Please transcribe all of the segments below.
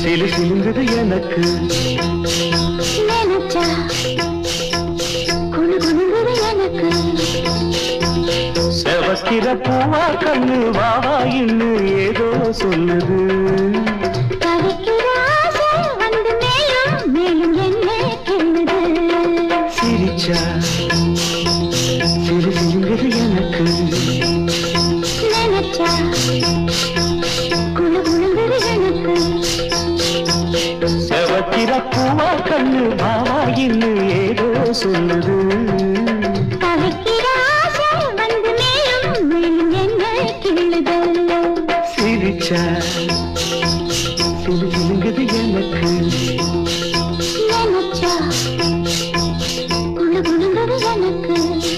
சிலு சிலுங்குது எனக்கு நினைச்சா குழு குழுங்குது எனக்கு செவக்கிற பூவா கண்ணு வாவா இன்னு ஏதோ சொல்லுது தவிக்கிற ஆசை வந்து மேலும் மேலும் என்ன கிள்ளுது சிரிச்சா சிலு சிலுங்குது எனக்கு நினைச்சா குழு குழுங்குது எனக்கு செவக்கிற பூவா கண்ணு வாவா இன்னு ஏதோ சொல்லுது தவிக்கிற ஆசை வந்து மேலும் மேலும் என்ன கிள்ளுது சிரிச்சா சிலு சிலுங்குது எனக்கு நினைச்சா குழு குழுங்குது எனக்கு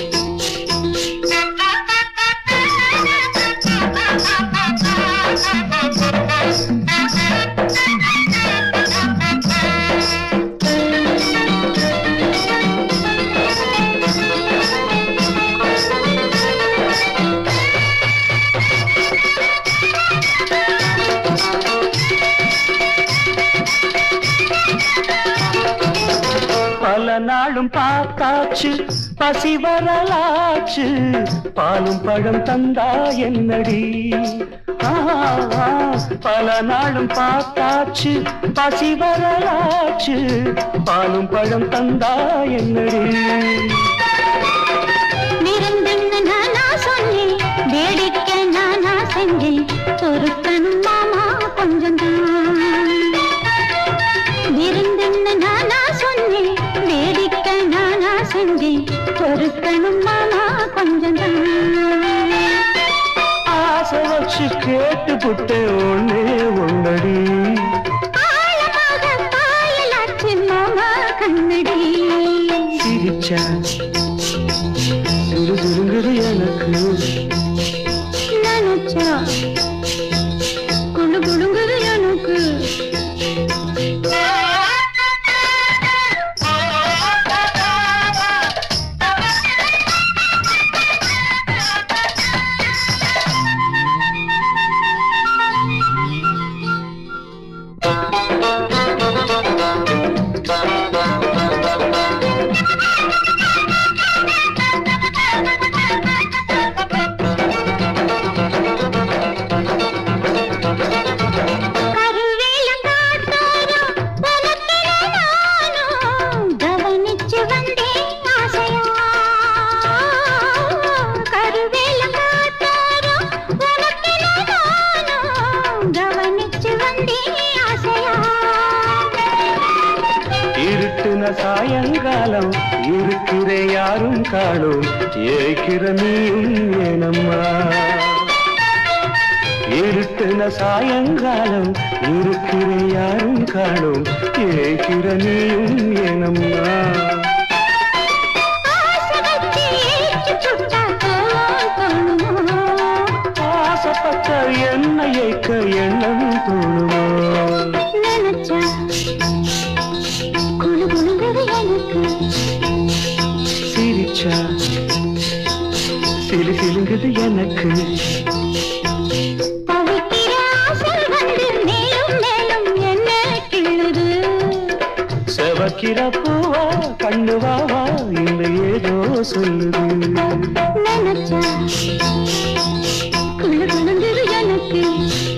பல நாளும் பார்த்தாச்சு பசி வரலாச்சு பாலும் பழம் தந்தா என்னடி ஆ, ஆ, பல நாளும் பார்த்தாச்சு பசி வரலாச்சு பாலும் பழம் தந்தா என்னடி விருந்துன்னு நானா சொன்னேன் வேடிக்கை நானா செஞ்சேன் சொருக்கணும் மாமா கொஞ்சம் விருந்துன்னு நானா சொன்னேன் வேடிக்கை நானா செஞ்சேன் சொருக்கணும் மாமா கொஞ்சம் ஆசை வச்சு கேட்டு புட்டு ஒண்ணே ஒன்னடி ஆழமாக பாயலாச்சு மாமா கண்ணடி சிரிச்சா சுரு சுருங்குது எனக்கு நினைச்சா குழு குழுங்குது எனக்கு கருவேலங்காட்டோரம் உனக்கென நானும் கவனிச்சு வந்தேன் ஆசையா. கருவேலங்காட்டோரம் உனக்கென நானும் கவனிச்சு வந்தேன் ஆசையா. இருட்டுன சாயங்காலம் இருக்கிற யாரும் காணும் ஏய்க்கிற நீயும் ஏனம்மா இருட்டுன சாயங்காலம் இருக்கிற யாரும் காணும் ஏய்க்கிற நீயும் ஏனம்மா ஆசை வச்சு ஏற்றி சுட்டா தோல் தோணுமோ? ஆசைப்பட்ட என்ன ஏக்க எண்ணம் தோணுமோ நினைச்சா குழு குழுங்குது எனக்கு சிரிச்சா சிலு சிலுங்குது எனக்கு தவிக்கிற ஆசை வந்து மேலும் மேலும் என்ன கிள்ளுது செவக்கிற பூவா கண்டு வாவா இந்த ஏதோ சொல்லுது நினைச்சா குழு குழுங்குது எனக்கு